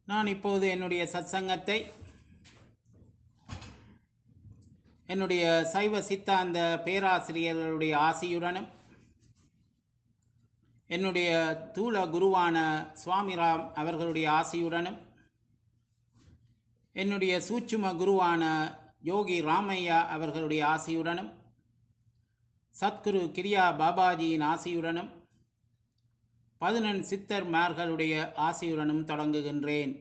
நான் இப்போது என்னுடைய சத்சங்கத்தை என்னுடைய சைவ சித்தாந்த பேராசிரியர்களுடைய ஆசியுடனும் என்னுடைய தூள குருவான சுவாமிராம் அவர்களுடைய ஆசியுடனும் என்னுடைய சூட்சும குருவான யோகி ராமையா அவர்களுடைய ஆசியுடனும் சத்குரு கிரியா பாபாஜியின் ஆசியுடனும் பதினெண் சித்தர்மார்களுடைய ஆசியுடனும் தொடங்குகின்றேன்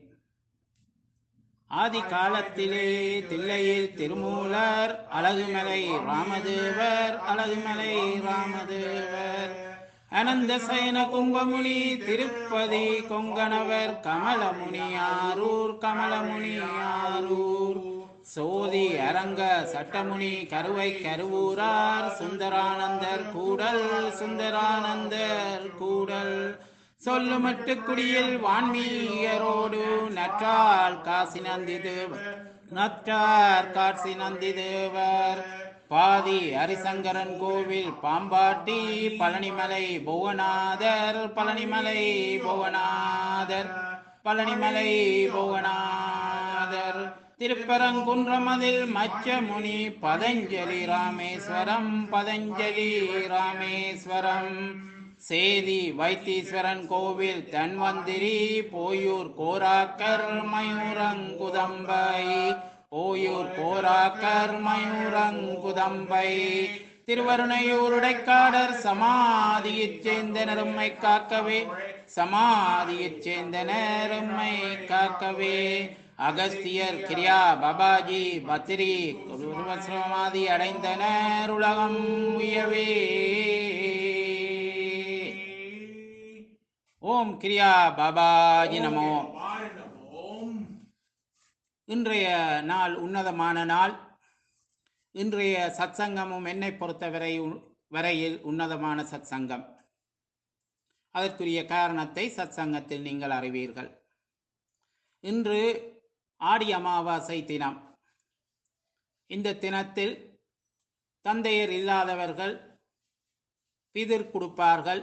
ஆதி காலத்திலே தில்லையில் திருமூலர் அழகுமலை ராமதேவர் அழகுமலை ராமதேவர் அனந்த சயன கும்பமுனி திருப்பதி கொங்கணவர் கமலமுனி ஆரூர் கமலமுனி ஆரூர் சோதி அரங்க சட்டமுனி கருவை கருவூரார் சுந்தரானந்தர் கூடல் சுந்தரானந்தர் கூடல் சொல்லுமட்டு குடியில் வான்மீயரோடு நற்றால் காசி நந்தி தேவர் நற்றார் காசி நந்தி தேவர் பாதி ஹரிசங்கரன் கோவில் பாம்பாட்டி பழனிமலை புவனாதர் பழனிமலை புவனாதர் பழனிமலை புவனாதர் திருப்பரங்குன்றமதில் மச்சமுனி பதஞ்சலி ராமேஸ்வரம் பதஞ்சலி ராமேஸ்வரம் சேதி வைத்தீஸ்வரன் கோவில் தன்வந்திரி போயூர் கோராக்கர் மயூரங்குதம்பை ஓயூர் கோராக்கர் மயூரங்குதம்பை திருவருணையூருடைக்காடர் சமாதியைச் சேர்ந்த நெரும்மை காக்கவே சமாதியைச் சேர்ந்த நெரும்மை காக்கவே அகஸ்தியர் கிரியா பாபாஜி பத்திரி சமாதி அடைந்தனர் உலகம் உயவே ஓம் கிரியா பாபாஜி நமோ இன்றைய நாள் உன்னதமான நாள் இன்றைய சத்சங்கமும் என்னை பொறுத்தவரை வரையில் உன்னதமான சத்சங்கம் அதற்குரிய காரணத்தை சத்சங்கத்தில் நீங்கள் அறிவீர்கள் இன்று ஆடி அமாவாசை தினம் இந்த தினத்தில் தந்தையர் இல்லாதவர்கள் பிதிர் கொடுப்பார்கள்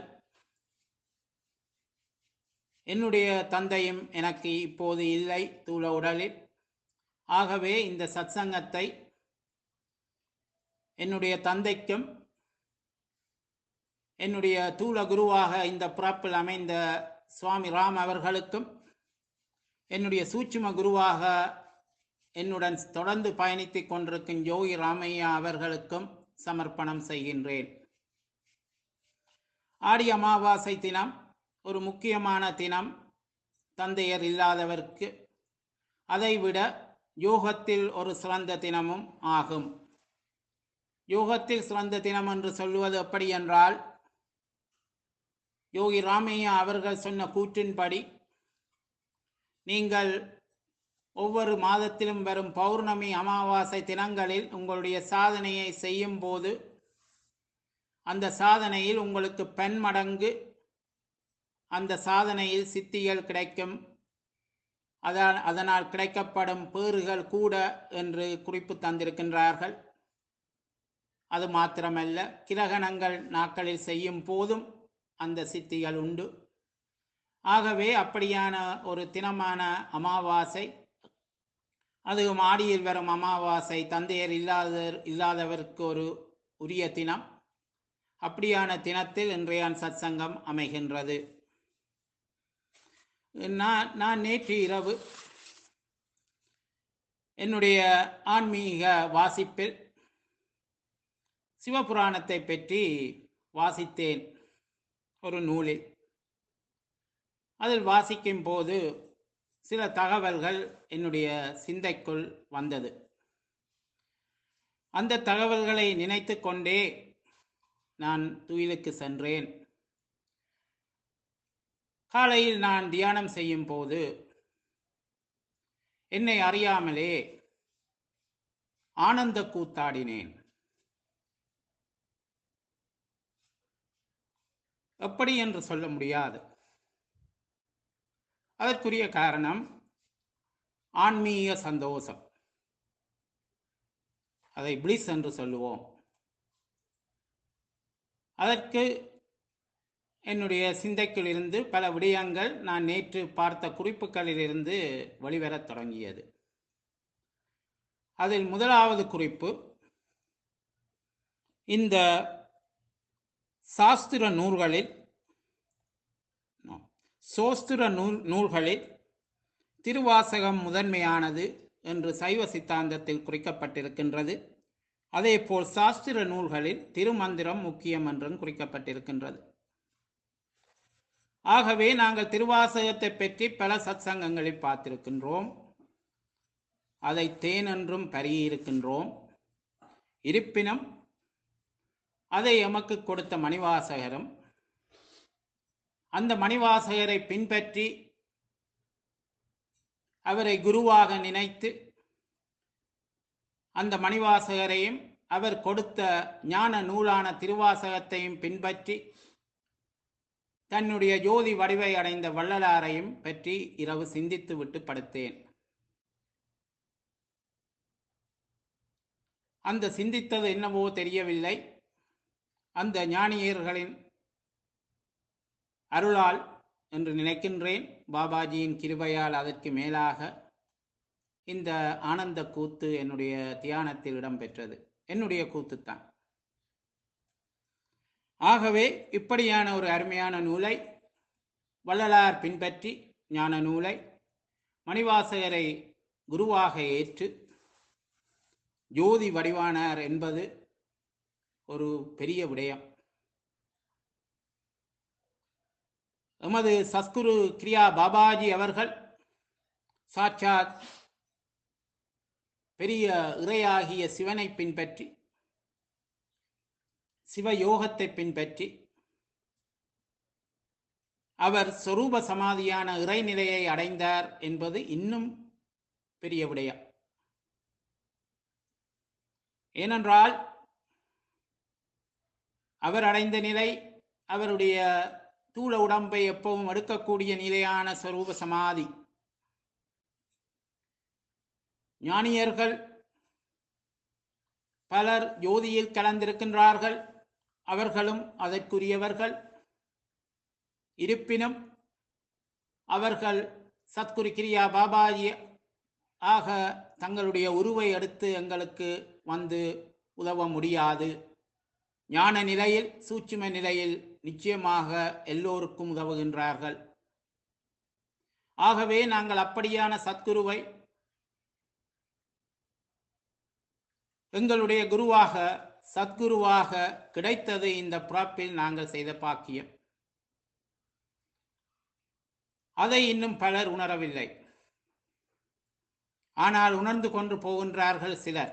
என்னுடைய தந்தையும் எனக்கு இப்போது இல்லை தூள உடலில் ஆகவே இந்த சத்சங்கத்தை என்னுடைய தந்தைக்கும் என்னுடைய தூள குருவாக இந்த பிறப்பில் அமைந்த சுவாமி ராம் அவர்களுக்கும் என்னுடைய சூட்சும குருவாக என்னுடன் தொடர்ந்து பயணித்துக் கொண்டிருக்கும் யோகி ராமையா அவர்களுக்கும் சமர்ப்பணம் செய்கின்றேன் ஆடி அமாவாசை தினம் ஒரு முக்கியமான தினம் தந்தையர் இல்லாதவர்க்கு அதைவிட யோகத்தில் ஒரு சிறந்த தினமும் ஆகும் யோகத்தில் சிறந்த தினம் என்று சொல்லுவது எப்படி என்றால் யோகி ராமையா அவர்கள் சொன்ன கூற்றின்படி நீங்கள் ஒவ்வொரு மாதத்திலும் வரும் பௌர்ணமி அமாவாசை தினங்களில் உங்களுடைய சாதனையை செய்யும் போது அந்த சாதனையில் உங்களுக்கு பெண்மடங்கு அந்த சாதனையில் சித்திகள் கிடைக்கும் அதான் அதனால் கிடைக்கப்படும் பேறுகள் கூட என்று குறிப்பு தந்திருக்கின்றார்கள் அது மாத்திரமல்ல கிரகணங்கள் நாட்களில் செய்யும் போதும் அந்த சித்திகள் உண்டு ஆகவே அப்படியான ஒரு தினமான அமாவாசை அதுவும் ஆடியில் வரும் அமாவாசை தந்தையர் இல்லாத இல்லாதவருக்கு ஒரு உரிய தினம் அப்படியான தினத்தில் இன்றைய சத்சங்கம் அமைகின்றது நான் நான் நேற்று இரவு என்னுடைய ஆன்மீக வாசிப்பில் சிவபுராணத்தை பற்றி வாசித்தேன் ஒரு நூலில் அதில் வாசிக்கும் போது சில தகவல்கள் என்னுடைய சிந்தைக்குள் வந்தது அந்த தகவல்களை நினைத்து கொண்டே நான் துயிலுக்கு சென்றேன் காலையில் நான் தியானம் செய்யும் போது என்னை அறியாமலே ஆனந்த கூத்தாடினேன் எப்படி என்று சொல்ல முடியாது அதற்குரிய காரணம் ஆன்மீக சந்தோஷம் அதை பிளிஸ் என்று சொல்லுவோம் அதற்கு என்னுடைய சிந்தைக்குள்ளிருந்து பல விடயங்கள் நான் நேற்று பார்த்த குறிப்புகளிலிருந்து வெளிவரத் தொடங்கியது அதில் முதலாவது குறிப்பு இந்த சாஸ்திர நூல்களில் சோஸ்திர நூல் நூல்களில் திருவாசகம் முதன்மையானது என்று சைவ சித்தாந்தத்தில் குறிக்கப்பட்டிருக்கின்றது அதேபோல் சாஸ்திர நூல்களில் திருமந்திரம் முக்கியம் என்றும் குறிக்கப்பட்டிருக்கின்றது ஆகவே நாங்கள் திருவாசகத்தை பற்றி பல சத்சங்கங்களில் பார்த்திருக்கின்றோம் அதை தேன் என்றும் பருகியிருக்கின்றோம் இருப்பினும் அதை எமக்கு கொடுத்த மணிவாசகரும் அந்த மணிவாசகரை பின்பற்றி அவரை குருவாக நினைத்து அந்த மணிவாசகரையும் அவர் கொடுத்த ஞான நூலான திருவாசகத்தையும் பின்பற்றி தன்னுடைய ஜோதி வடிவை அடைந்த வள்ளலாரையும் பற்றி இரவு சிந்தித்து விட்டு படுத்தேன் அந்த சிந்தித்தது என்னவோ தெரியவில்லை அந்த ஞானியர்களின் அருளால் என்று நினைக்கின்றேன் பாபாஜியின் கிருபையால் அதற்கு மேலாக இந்த ஆனந்த கூத்து என்னுடைய தியானத்தில் இடம்பெற்றது என்னுடைய கூத்துத்தான் ஆகவே இப்படியான ஒரு அருமையான நூலை வள்ளலார் பின்பற்றி ஞான நூலை மணிவாசகரை குருவாக ஏற்று ஜோதி வடிவானார் என்பது ஒரு பெரிய விடயம் எமது சஸ்குரு கிரியா பாபாஜி அவர்கள் சாட்சாத் பெரிய இறையாகிய சிவனை பின்பற்றி சிவயோகத்தை பின்பற்றி அவர் சொரூப சமாதியான இறைநிலையை அடைந்தார் என்பது இன்னும் பெரிய விடயம் ஏனென்றால் அவர் அடைந்த நிலை அவருடைய தூள உடம்பை எப்பவும் எடுக்கக்கூடிய நிலையான சொரூப சமாதி ஞானியர்கள் பலர் ஜோதியில் கலந்திருக்கின்றார்கள் அவர்களும் அதற்குரியவர்கள் இருப்பினும் அவர்கள் சத்குரு கிரியா பாபாஜி ஆக தங்களுடைய உருவை எடுத்து எங்களுக்கு வந்து உதவ முடியாது ஞான நிலையில் சூட்சும நிலையில் நிச்சயமாக எல்லோருக்கும் உதவுகின்றார்கள் ஆகவே நாங்கள் அப்படியான சத்குருவை எங்களுடைய குருவாக சத்குருவாக கிடைத்தது இந்த பிறப்பில் நாங்கள் செய்த பாக்கியம் அதை இன்னும் பலர் உணரவில்லை ஆனால் உணர்ந்து கொண்டு போகின்றார்கள் சிலர்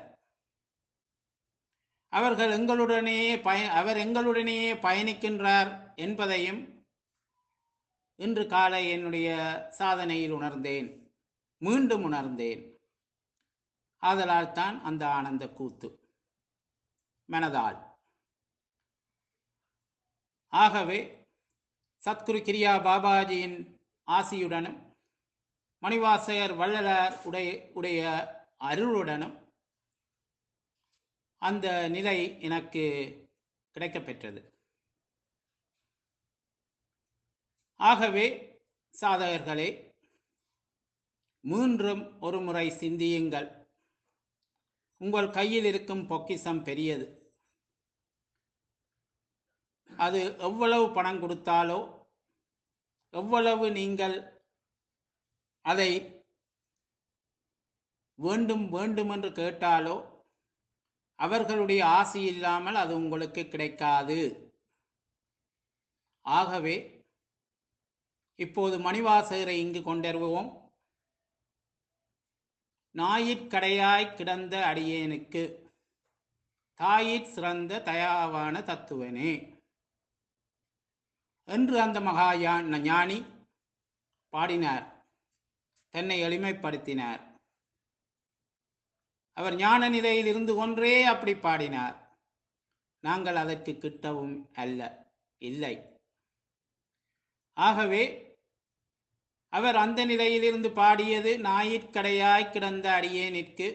அவர்கள் எங்களுடனேயே பய அவர் எங்களுடனேயே பயணிக்கின்றார் என்பதையும் இன்று காலை என்னுடைய சாதனையில் உணர்ந்தேன் மீண்டும் உணர்ந்தேன் ஆதலால் தான் அந்த ஆனந்த கூத்து மனதால் ஆகவே சத்குரு கிரியா பாபாஜியின் ஆசியுடனும் மணிவாசகர் வள்ளலார் உடைய உடைய அருளுடனும் அந்த நிலை எனக்கு கிடைக்கப்பெற்றது ஆகவே சாதகர்களே மீண்டும் ஒரு முறை சிந்தியுங்கள் உங்கள் கையில் இருக்கும் பொக்கிசம் பெரியது அது எவ்வளவு பணம் கொடுத்தாலோ எவ்வளவு நீங்கள் அதை வேண்டும் வேண்டும் என்று கேட்டாலோ அவர்களுடைய ஆசை இல்லாமல் அது உங்களுக்கு கிடைக்காது ஆகவே இப்போது மணிவாசகரை இங்கு கொண்டருவோம் ஞாயிற்கடையாய் கிடந்த அடியேனுக்கு தாயிற் சிறந்த தயாவான தத்துவனே என்று அந்த மகா யா- ஞானி பாடினார் தன்னை எளிமைப்படுத்தினார் அவர் ஞான நிலையில் இருந்து கொன்றே அப்படி பாடினார் நாங்கள் அதற்கு கிட்டவும் அல்ல இல்லை ஆகவே அவர் அந்த நிலையிலிருந்து பாடியது ஞாயிற்கடையாய் கிடந்த அடியேனிற்கு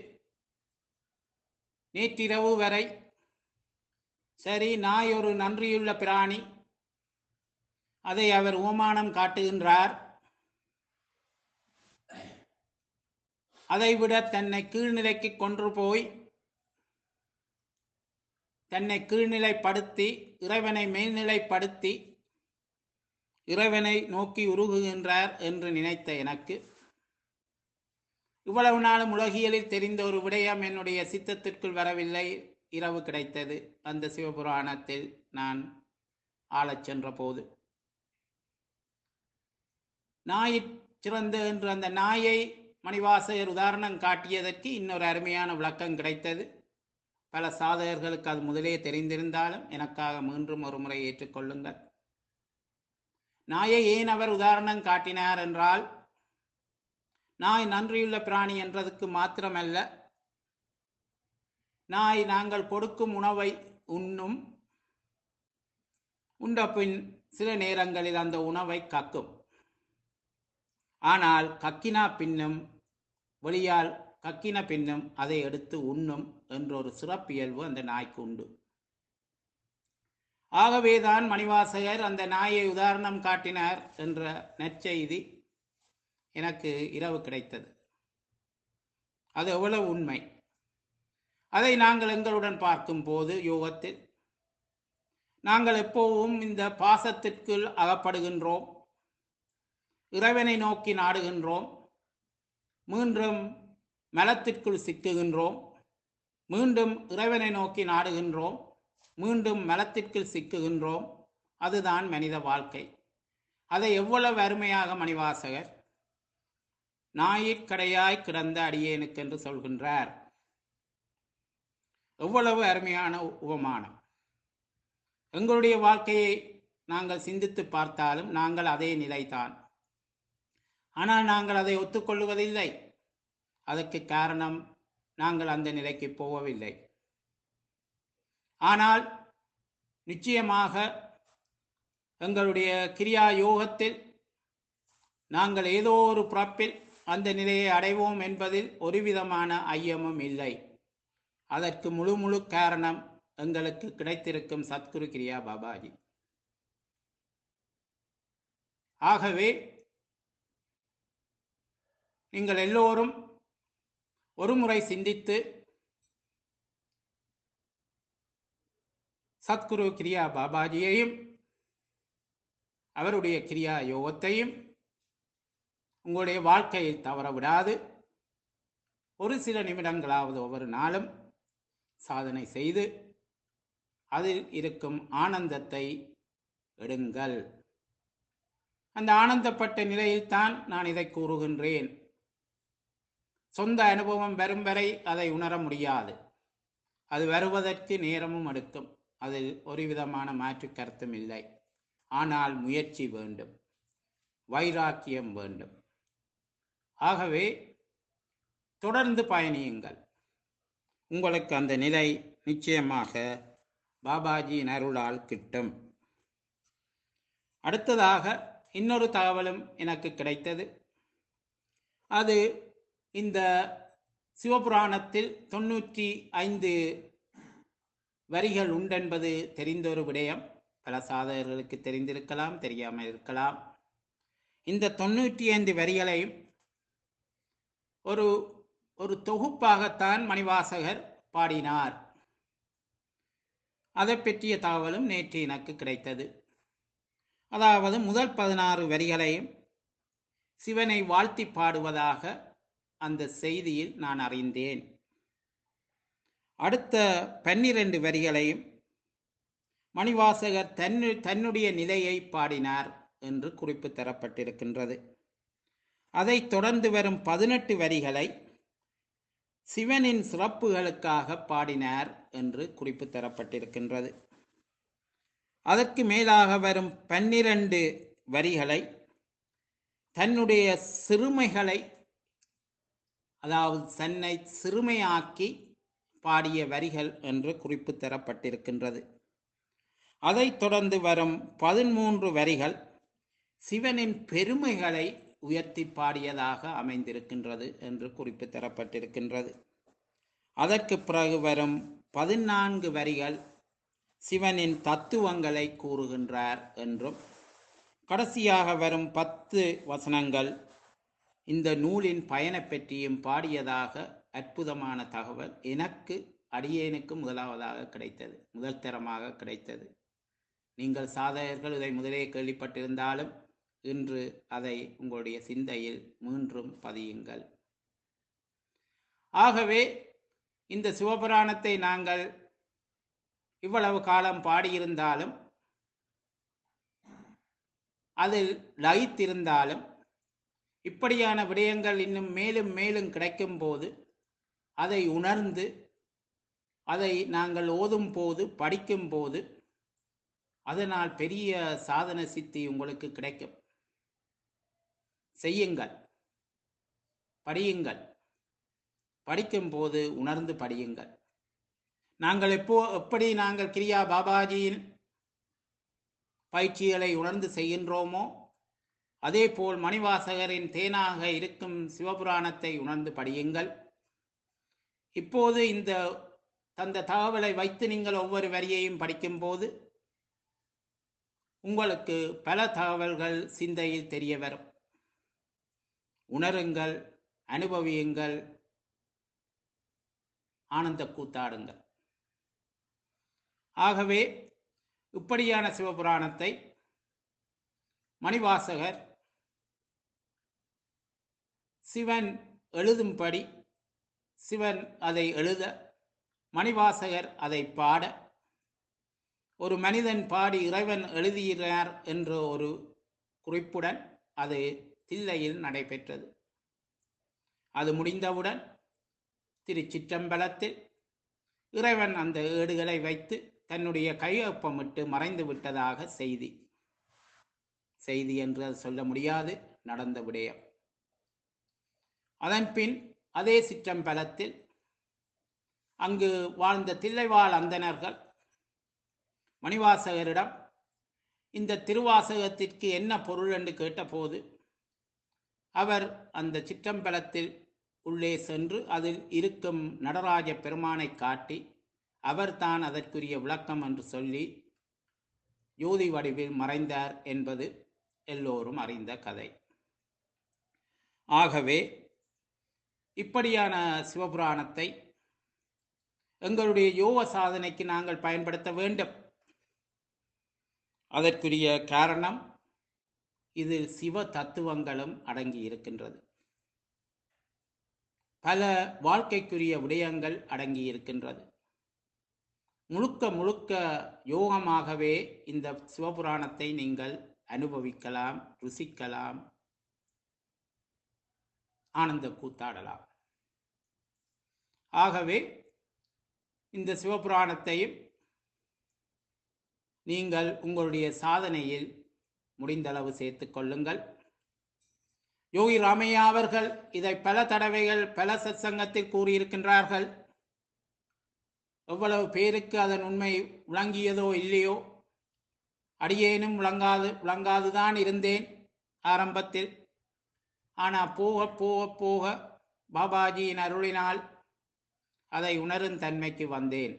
நேற்றிரவு வரை சரி நாய் ஒரு நன்றியுள்ள பிராணி அதை அவர் உமானம் காட்டுகின்றார் அதைவிட தன்னை கீழ்நிலைக்கு கொன்று போய் தன்னை கீழ்நிலைப்படுத்தி இறைவனை மேல்நிலைப்படுத்தி இறைவனை நோக்கி உருகுகின்றார் என்று நினைத்த எனக்கு இவ்வளவு நாளும் உலகியலில் தெரிந்த ஒரு விடயம் என்னுடைய சித்தத்திற்குள் வரவில்லை இரவு கிடைத்தது அந்த சிவபுராணத்தில் நான் ஆளச் சென்ற போது நாயிற் சிறந்த என்று அந்த நாயை மணிவாசகர் உதாரணம் காட்டியதற்கு இன்னொரு அருமையான விளக்கம் கிடைத்தது பல சாதகர்களுக்கு அது முதலே தெரிந்திருந்தாலும் எனக்காக மீண்டும் ஒரு முறை ஏற்றுக்கொள்ளுங்கள் நாயை ஏன் அவர் உதாரணம் காட்டினார் என்றால் நாய் நன்றியுள்ள பிராணி என்றதுக்கு மாத்திரமல்ல நாய் நாங்கள் கொடுக்கும் உணவை உண்ணும் உண்ட பின் சில நேரங்களில் அந்த உணவை கக்கும் ஆனால் கக்கினா பின்னும் வெளியால் கக்கின பின்னும் அதை எடுத்து உண்ணும் என்ற ஒரு சிறப்பியல்பு அந்த நாய்க்கு உண்டு ஆகவேதான் மணிவாசகர் அந்த நாயை உதாரணம் காட்டினார் என்ற நற்செய்தி எனக்கு இரவு கிடைத்தது அது எவ்வளவு உண்மை அதை நாங்கள் எங்களுடன் பார்க்கும் போது யோகத்தில் நாங்கள் எப்போவும் இந்த பாசத்திற்குள் அகப்படுகின்றோம் இறைவனை நோக்கி நாடுகின்றோம் மீண்டும் மலத்திற்குள் சிக்குகின்றோம் மீண்டும் இறைவனை நோக்கி நாடுகின்றோம் மீண்டும் மலத்திற்குள் சிக்குகின்றோம் அதுதான் மனித வாழ்க்கை அதை எவ்வளவு அருமையாக மணிவாசகர் நாயிற்கடையாய் கிடந்த அடியேனுக்கென்று சொல்கின்றார் எவ்வளவு அருமையான உபமானம் எங்களுடைய வாழ்க்கையை நாங்கள் சிந்தித்து பார்த்தாலும் நாங்கள் அதே நிலைதான் ஆனால் நாங்கள் அதை ஒத்துக்கொள்வதில்லை அதற்கு காரணம் நாங்கள் அந்த நிலைக்கு போகவில்லை ஆனால் நிச்சயமாக எங்களுடைய கிரியா யோகத்தில் நாங்கள் ஏதோ ஒரு பிறப்பில் அந்த நிலையை அடைவோம் என்பதில் ஒரு விதமான ஐயமும் இல்லை அதற்கு முழு முழு காரணம் எங்களுக்கு கிடைத்திருக்கும் சத்குரு கிரியா பாபாஜி ஆகவே நீங்கள் எல்லோரும் ஒரு முறை சிந்தித்து சத்குரு கிரியா பாபாஜியையும் அவருடைய கிரியா யோகத்தையும் உங்களுடைய வாழ்க்கையில் தவற விடாது ஒரு சில நிமிடங்களாவது ஒவ்வொரு நாளும் சாதனை செய்து அதில் இருக்கும் ஆனந்தத்தை எடுங்கள் அந்த ஆனந்தப்பட்ட நிலையில்தான் நான் இதை கூறுகின்றேன் சொந்த அனுபவம் வரும் வரை அதை உணர முடியாது அது வருவதற்கு நேரமும் எடுக்கும் அதில் ஒரு விதமான மாற்று கருத்தும் இல்லை ஆனால் முயற்சி வேண்டும் வைராக்கியம் வேண்டும் ஆகவே தொடர்ந்து பயணியுங்கள் உங்களுக்கு அந்த நிலை நிச்சயமாக பாபாஜியின் அருளால் கிட்டும் அடுத்ததாக இன்னொரு தகவலும் எனக்கு கிடைத்தது அது இந்த சிவபுராணத்தில் தொண்ணூற்றி ஐந்து வரிகள் உண்டென்பது தெரிந்த ஒரு விடயம் பல சாதகர்களுக்கு தெரிந்திருக்கலாம் தெரியாமல் இருக்கலாம் இந்த தொண்ணூற்றி ஐந்து வரிகளையும் ஒரு ஒரு தொகுப்பாகத்தான் மணிவாசகர் பாடினார் அதை பற்றிய தகவலும் நேற்று எனக்கு கிடைத்தது அதாவது முதல் பதினாறு வரிகளையும் சிவனை வாழ்த்தி பாடுவதாக அந்த செய்தியில் நான் அறிந்தேன் அடுத்த பன்னிரண்டு வரிகளையும் மணிவாசகர் தன்னு தன்னுடைய நிலையை பாடினார் என்று குறிப்பு தரப்பட்டிருக்கின்றது அதைத் தொடர்ந்து வரும் பதினெட்டு வரிகளை சிவனின் சிறப்புகளுக்காக பாடினார் என்று குறிப்பு தரப்பட்டிருக்கின்றது அதற்கு மேலாக வரும் பன்னிரண்டு வரிகளை தன்னுடைய சிறுமைகளை அதாவது தன்னை சிறுமையாக்கி பாடிய வரிகள் என்று குறிப்பு தரப்பட்டிருக்கின்றது அதைத் தொடர்ந்து வரும் பதிமூன்று வரிகள் சிவனின் பெருமைகளை உயர்த்தி பாடியதாக அமைந்திருக்கின்றது என்று குறிப்பு தரப்பட்டிருக்கின்றது அதற்கு பிறகு வரும் பதினான்கு வரிகள் சிவனின் தத்துவங்களை கூறுகின்றார் என்றும் கடைசியாக வரும் பத்து வசனங்கள் இந்த நூலின் பயனைப் பற்றியும் பாடியதாக அற்புதமான தகவல் எனக்கு அடியேனுக்கு முதலாவதாக கிடைத்தது முதல் தரமாக கிடைத்தது நீங்கள் சாதகர்கள் இதை முதலே கேள்விப்பட்டிருந்தாலும் இன்று அதை உங்களுடைய சிந்தையில் மீண்டும் பதியுங்கள் ஆகவே இந்த சிவபுராணத்தை நாங்கள் இவ்வளவு காலம் பாடியிருந்தாலும் அதில் லயித்திருந்தாலும் இப்படியான விடயங்கள் இன்னும் மேலும் மேலும் கிடைக்கும் போது அதை உணர்ந்து அதை நாங்கள் ஓதும் போது படிக்கும் போது அதனால் பெரிய சாதன சித்தி உங்களுக்கு கிடைக்கும் செய்யுங்கள் படியுங்கள் படிக்கும் போது உணர்ந்து படியுங்கள் நாங்கள் எப்போ எப்படி நாங்கள் கிரியா பாபாஜியின் பயிற்சிகளை உணர்ந்து செய்கின்றோமோ அதே போல் மணிவாசகரின் தேனாக இருக்கும் சிவபுராணத்தை உணர்ந்து படியுங்கள் இப்போது இந்த தந்த தகவலை வைத்து நீங்கள் ஒவ்வொரு வரியையும் படிக்கும்போது உங்களுக்கு பல தகவல்கள் சிந்தையில் தெரிய வரும் உணருங்கள் அனுபவியுங்கள் ஆனந்த கூத்தாடுங்கள் ஆகவே இப்படியான சிவபுராணத்தை மணிவாசகர் சிவன் எழுதும்படி சிவன் அதை எழுத மணிவாசகர் அதை பாட ஒரு மனிதன் பாடி இறைவன் எழுதுகிறார் என்ற ஒரு குறிப்புடன் அது தில்லையில் நடைபெற்றது அது முடிந்தவுடன் திருச்சிற்றம்பலத்தில் இறைவன் அந்த ஏடுகளை வைத்து தன்னுடைய கையொப்பமிட்டு மறைந்து விட்டதாக செய்தி செய்தி என்று அது சொல்ல முடியாது நடந்த விடயம் அதன்பின் அதே சிற்றம்பலத்தில் அங்கு வாழ்ந்த தில்லைவாழ் அந்தணர்கள் மணிவாசகரிடம் இந்த திருவாசகத்திற்கு என்ன பொருள் என்று கேட்டபோது அவர் அந்த சிற்றம்பலத்தில் உள்ளே சென்று அதில் இருக்கும் நடராஜ பெருமானை காட்டி அவர்தான் அதற்குரிய விளக்கம் என்று சொல்லி யோதி வடிவில் மறைந்தார் என்பது எல்லோரும் அறிந்த கதை ஆகவே இப்படியான சிவபுராணத்தை எங்களுடைய யோக சாதனைக்கு நாங்கள் பயன்படுத்த வேண்டும் அதற்குரிய காரணம் இதில் சிவ தத்துவங்களும் அடங்கி இருக்கின்றது பல வாழ்க்கைக்குரிய விடயங்கள் அடங்கி இருக்கின்றது முழுக்க முழுக்க யோகமாகவே இந்த சிவபுராணத்தை நீங்கள் அனுபவிக்கலாம் ருசிக்கலாம் ஆனந்த கூத்தாடலாம் ஆகவே இந்த சிவபுராணத்தையும் நீங்கள் உங்களுடைய சாதனையில் முடிந்தளவு சேர்த்துக் கொள்ளுங்கள் யோகி ராமையா அவர்கள் இதை பல தடவைகள் பல சத்சங்கத்தில் கூறியிருக்கின்றார்கள் எவ்வளவு பேருக்கு அதன் உண்மை விளங்கியதோ இல்லையோ அடியேனும் விளங்காது விளங்காதுதான் இருந்தேன் ஆரம்பத்தில் ஆனால் போக போக போக பாபாஜியின் அருளினால் அதை உணரும் தன்மைக்கு வந்தேன்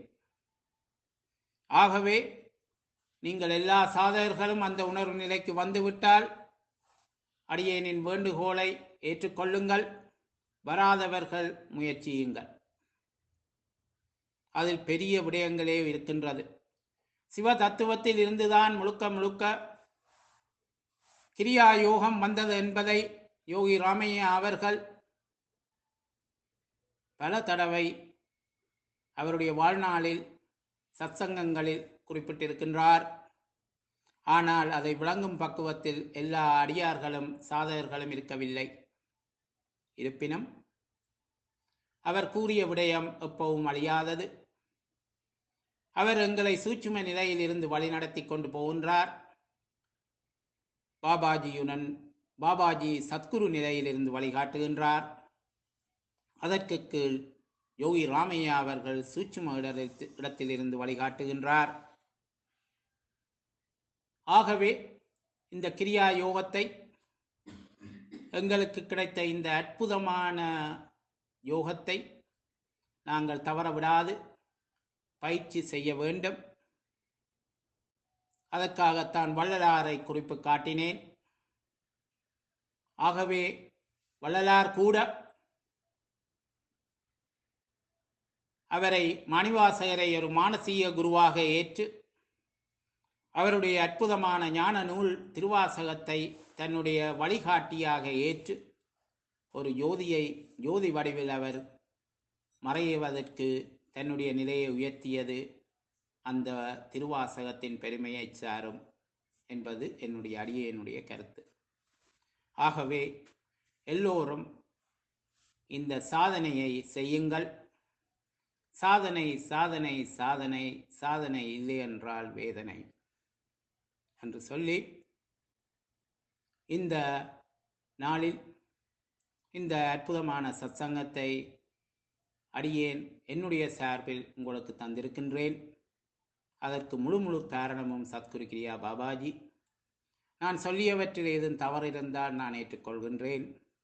ஆகவே நீங்கள் எல்லா சாதகர்களும் அந்த உணர்வு நிலைக்கு வந்துவிட்டால் அடியேனின் வேண்டுகோளை ஏற்றுக்கொள்ளுங்கள் வராதவர்கள் முயற்சியுங்கள் அதில் பெரிய விடயங்களே இருக்கின்றது சிவ தத்துவத்தில் இருந்துதான் முழுக்க முழுக்க கிரியா யோகம் வந்தது என்பதை யோகி ராமையா அவர்கள் பல தடவை அவருடைய வாழ்நாளில் சத்சங்கங்களில் குறிப்பிட்டிருக்கின்றார் ஆனால் அதை விளங்கும் பக்குவத்தில் எல்லா அடியார்களும் சாதகர்களும் இருக்கவில்லை இருப்பினும் அவர் கூறிய விடயம் எப்பவும் அழியாதது அவர் எங்களை சூட்சும நிலையில் இருந்து வழிநடத்தி கொண்டு போகின்றார் பாபாஜியுடன் பாபாஜி சத்குரு நிலையிலிருந்து வழிகாட்டுகின்றார் அதற்கு கீழ் யோகி ராமையா அவர்கள் சூட்சும இடத்தில் இடத்திலிருந்து வழிகாட்டுகின்றார் ஆகவே இந்த கிரியா யோகத்தை எங்களுக்கு கிடைத்த இந்த அற்புதமான யோகத்தை நாங்கள் தவற விடாது பயிற்சி செய்ய வேண்டும் அதற்காகத்தான் வள்ளலாரை குறிப்பு காட்டினேன் ஆகவே வள்ளலார் கூட அவரை மணிவாசகரை ஒரு மானசீக குருவாக ஏற்று அவருடைய அற்புதமான ஞான நூல் திருவாசகத்தை தன்னுடைய வழிகாட்டியாக ஏற்று ஒரு ஜோதியை ஜோதி வடிவில் அவர் மறையுவதற்கு தன்னுடைய நிலையை உயர்த்தியது அந்த திருவாசகத்தின் பெருமையை சாரும் என்பது என்னுடைய அடியேனுடைய கருத்து ஆகவே எல்லோரும் இந்த சாதனையை செய்யுங்கள் சாதனை சாதனை சாதனை சாதனை இல்லை என்றால் வேதனை என்று சொல்லி இந்த நாளில் இந்த அற்புதமான சத்சங்கத்தை அடியேன் என்னுடைய சார்பில் உங்களுக்கு தந்திருக்கின்றேன் அதற்கு முழு முழு காரணமும் சத்குரு கிரியா பாபாஜி நான் சொல்லியவற்றில் ஏதும் தவறு இருந்தால் நான் ஏற்றுக்கொள்கின்றேன்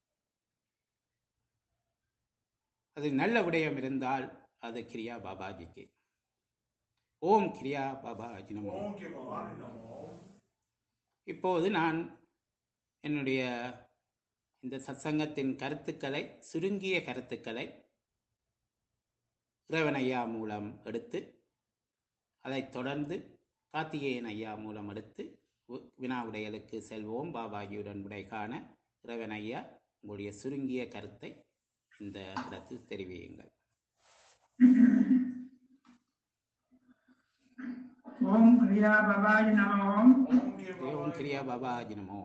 அது நல்ல விடயம் இருந்தால் அது கிரியா பாபாஜிக்கு ஓம் கிரியா பாபாஜி நமோ ஓம் கே பவானி நமோ இப்போது நான் என்னுடைய இந்த சத்சங்கத்தின் கருத்துக்களை சுருங்கிய கருத்துக்களை இறைவன் ஐயா மூலம் எடுத்து அதைத் தொடர்ந்து கார்த்திகேயன் ஐயா மூலம் எடுத்து வி- வினா விடைகளுக்கு செல்வோம் பாபாஜியுடன் விடை காண இறைவன் ஐயா உங்களுடைய சுருங்கிய கருத்தை இந்த இடத்தில் தெரிவியுங்கள் ஓம் கிரியா பபாய் நமோம் ஓம் கே ஓம் பவானி கிரியா பாபாஜி நமோ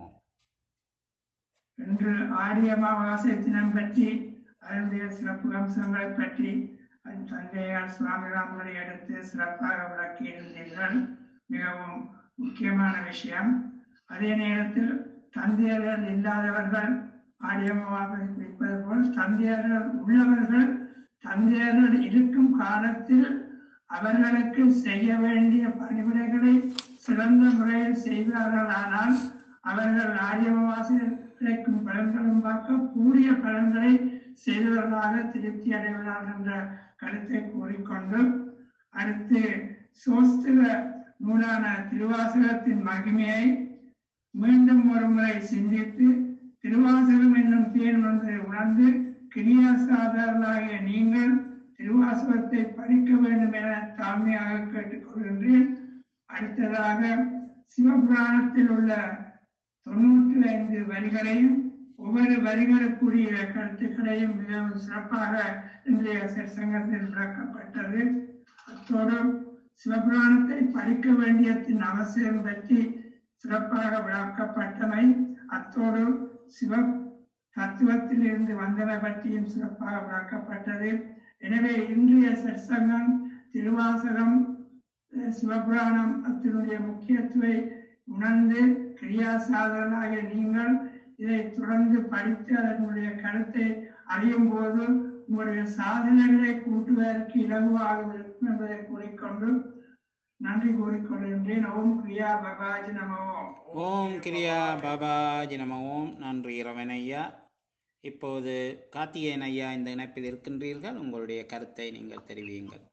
இன்று ஆடி அமாவாசை தினம் பற்றி அதனுடைய சிறப்பு அம்சங்களை பற்றி அதன் தந்தையார் சுவாமிராமனை எடுத்து சிறப்பாக விளக்கியிருந்தீர்கள் மிகவும் முக்கியமான விஷயம் அதே நேரத்தில் தந்தையர்கள் இல்லாதவர்கள் ஆடி அமாவாசை குறிப்பது போல் தந்தையர்கள் உள்ளவர்கள் தந்தையர்கள் இருக்கும் காலத்தில் அவர்களுக்கு செய்ய வேண்டிய பணிவிடைகளை சிறந்த முறையில் செய்தார்களானால் அவர்கள் ஆரியவாசியில் கிடைக்கும் பலன்களும் பார்க்க கூடிய பலன்களை செய்தவர்களாக திருப்தி அடைவதாக என்ற கருத்தை கூறிக்கொண்டு அடுத்து சோஸ்திர நூலான திருவாசகத்தின் மகிமையை மீண்டும் ஒரு முறை சிந்தித்து திருவாசகம் என்னும் தேன் ஒன்றை உணர்ந்து கிரியாசாதர்களாகிய நீங்கள் திருவாசகத்தை படிக்க வேண்டும் என தாழ்மையாக கேட்டுக்கொள்கின்றேன் அடுத்ததாக சிவபுராணத்தில் உள்ள தொண்ணூற்றி ஐந்து வரிகளையும் ஒவ்வொரு வரிகளுக்குரிய கருத்துக்களையும் மிகவும் சிறப்பாக இன்றைய சங்கத்தில் விளக்கப்பட்டது அத்தோடு சிவபுராணத்தை படிக்க வேண்டியத்தின் அவசியம் பற்றி சிறப்பாக விளக்கப்பட்டமை அத்தோடு சிவ தத்துவத்தில் இருந்து வந்தவை பற்றியும் சிறப்பாக விளக்கப்பட்டது எனவே இன்றைய சற்சங்கம் திருவாசகம் அஹ், சிவபுராணம் அதனுடைய முக்கியத்துவை உணர்ந்து கிரியாசாதனாகிய நீங்கள் இதை தொடர்ந்து படித்து அதனுடைய கருத்தை அறியும் போது உங்களுடைய சாதனைகளை கூட்டுவதற்கு இலகுவாக இருக்கும் என்பதை கூறிக்கொண்டு நன்றி கூறிக்கொள்கின்றேன் ஓம் கிரியா பகாஜி நமோ ஓம் கிரியா பாபாஜி நம ஓம் நன்றி இறைவன் ஐயா இப்போது கார்த்திகேயன் ஐயா இந்த இணைப்பில் இருக்கின்றீர்கள் உங்களுடைய கருத்தை நீங்கள் தெரிவியுங்கள்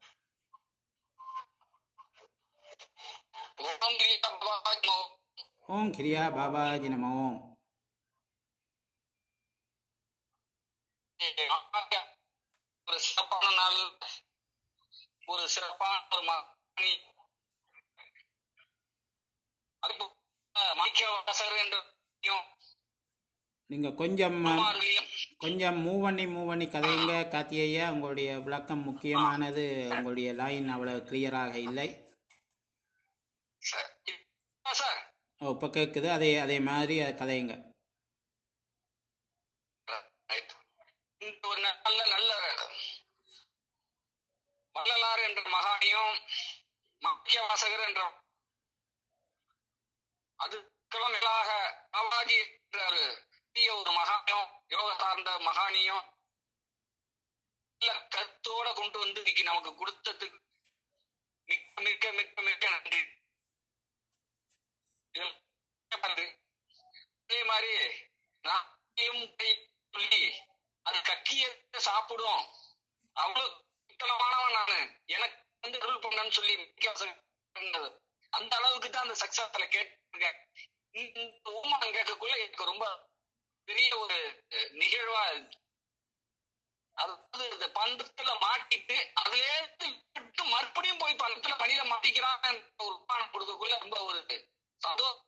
ஓம் கிரீடம் பவாஜ்மோ ஓம் கிரியா பாபாஜி நம ஓம் ஒரு சிறப்பான நாள் ஒரு சிறப்பான ஒரு மணி அதுபோல மாணிக்க வாசகர் என்ற நீங்க கொஞ்சம் அஹ், குமாரியும் கொஞ்சம் மூவ் பண்ணி மூவ் பண்ணி கதையுங்க கார்த்திகை ஐயா உங்களுடைய விளக்கம் முக்கியமானது உங்களுடைய லைன் அவ்வளவு கிளியராக இல்லை சார் இப்ப சார் ஓ, இப்ப கேட்குது அதே அதே மாதிரி கதையுங்க ரைட். இந்த ஒரு நல்ல நல்ல வள்ளலார் என்ற மகானியும் முக்கிய வாசகர் என்ற அதுக்கெல்லாம் மேலாக பாபாஜி என்ற ஒரு பெரிய ஒரு மகானியும் யோக சார்ந்த மகானியும் நல்ல கருத்தோட கொண்டு வந்து இன்னைக்கு நமக்கு கொடுத்ததுக்கு மிக்க மிக்க மிக்க மிக்க நன்றி இதுல நன்றி. அதே மாதிரி நாயும் சொல்லி அது கக்கிய சாப்பிடும் அவ்வளவு சிக்கனமானவன் நானு எனக்கு வந்து ரூல் பண்ணன்னு சொல்லி மிக்க வசதி இருந்தது. அந்த அளவுக்கு தான் அந்த சக்சஸ்ல கேட்டிருக்கேன் இந்த ஊமான் கேட்கக்குள்ள எனக்கு ரொம்ப பெரிய ஒரு அஹ், நிகழ்வா இருக்கு. அதாவது இந்த பந்தத்துல மாட்டிட்டு அதுல இருந்து விட்டு மறுபடியும் போய் பந்தத்துல பணியில மாட்டிக்கிறான் ஒரு உமானம் கொடுக்கக்குள்ள ரொம்ப ஒரு சந்தோஷம்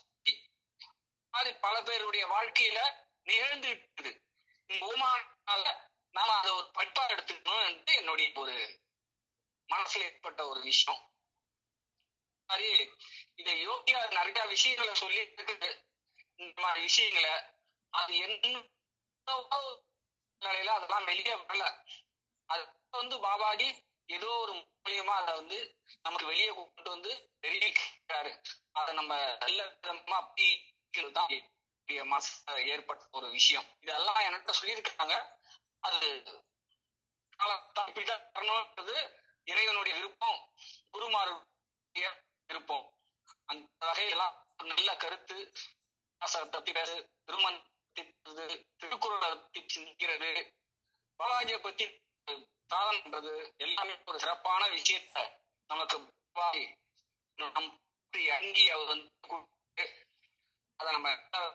மாதிரி பல பேருடைய வாழ்க்கையில நிகழ்ந்து இருக்குது இந்த உமானால நாம அதை ஒரு படிப்பா எடுத்துக்கணும் என்று என்னுடைய ஒரு மனசுல ஏற்பட்ட ஒரு விஷயம் மாதிரி இத யோகியா நிறைய விஷயங்களை சொல்லி இருக்குது இந்த மாதிரி விஷயங்களை அது என்ன நிலையில அதெல்லாம் வெளியே வரல அது வந்து பாபாஜி ஏதோ ஒரு மூலியமா அதை வந்து நமக்கு வெளியே கொண்டு வந்து தெரிவிக்கிறாரு அதை நம்ம நல்ல விதமா அப்படி தான் என்னுடைய மனசுல ஏற்பட்ட ஒரு விஷயம் இதெல்லாம் என்கிட்ட சொல்லியிருக்காங்க அது காலத்தால் இப்படிதான் வரணும்ன்றது இறைவனுடைய விருப்பம் குருமாருடைய விருப்பம் அந்த வகையெல்லாம் ஒரு நல்ல கருத்து சாஸ்திரத்தை பத்தி பேசு திருமண் திருக்குறளை பத்தி சிந்திக்கிறது பாலாஜியை பத்தி சாதனை பண்றது எல்லாமே ஒரு சிறப்பான விஷயத்த நமக்கு பாபாஜி நம் அங்கி அவர் வந்து கொடுத்து அதை நம்ம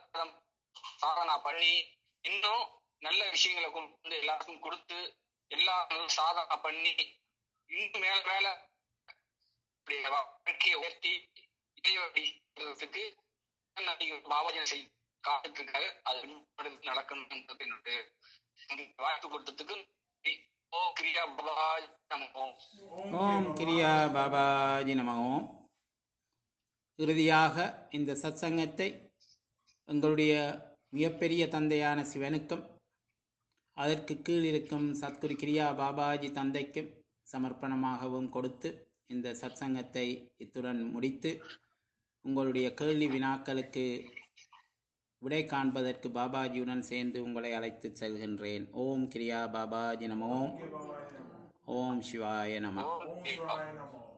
சாதனா பண்ணி இன்னும் நல்ல விஷயங்களை கொண்டு வந்து எல்லாருக்கும் கொடுத்து எல்லாரும் சாதனா பண்ணி இன்னும் மேல மேல இப்படி வாழ்க்கையை உயர்த்தி இடைவெளிக்கு பாபாஜி செய் காத்துக்காக அது அடுத்து நடக்கணும்ன்றது என்னுடைய வாய்ப்பு கொடுத்ததுக்கு நன்றி. ஓ கிரியா பாபாஜி நமோ ஓம் கிரியா பாபாஜி நம ஓம் இறுதியாக இந்த சத்சங்கத்தை எங்களுடைய மிகப்பெரிய தந்தையான சிவனுக்கும் அதற்கு கீழ் இருக்கும் சத்குரு கிரியா பாபாஜி தந்தைக்கும் சமர்ப்பணமாகவும் கொடுத்து இந்த சத்சங்கத்தை இத்துடன் முடித்து உங்களுடைய கேள்வி வினாக்களுக்கு விடை காண்பதற்கு பாபாஜியுடன் சேர்ந்து உங்களை அழைத்து செல்கின்றேன் ஓம் கிரியா பாபாஜி நம ஓம் ஓம் சிவாய நம ஓம் ஓம் சிவாய நமோ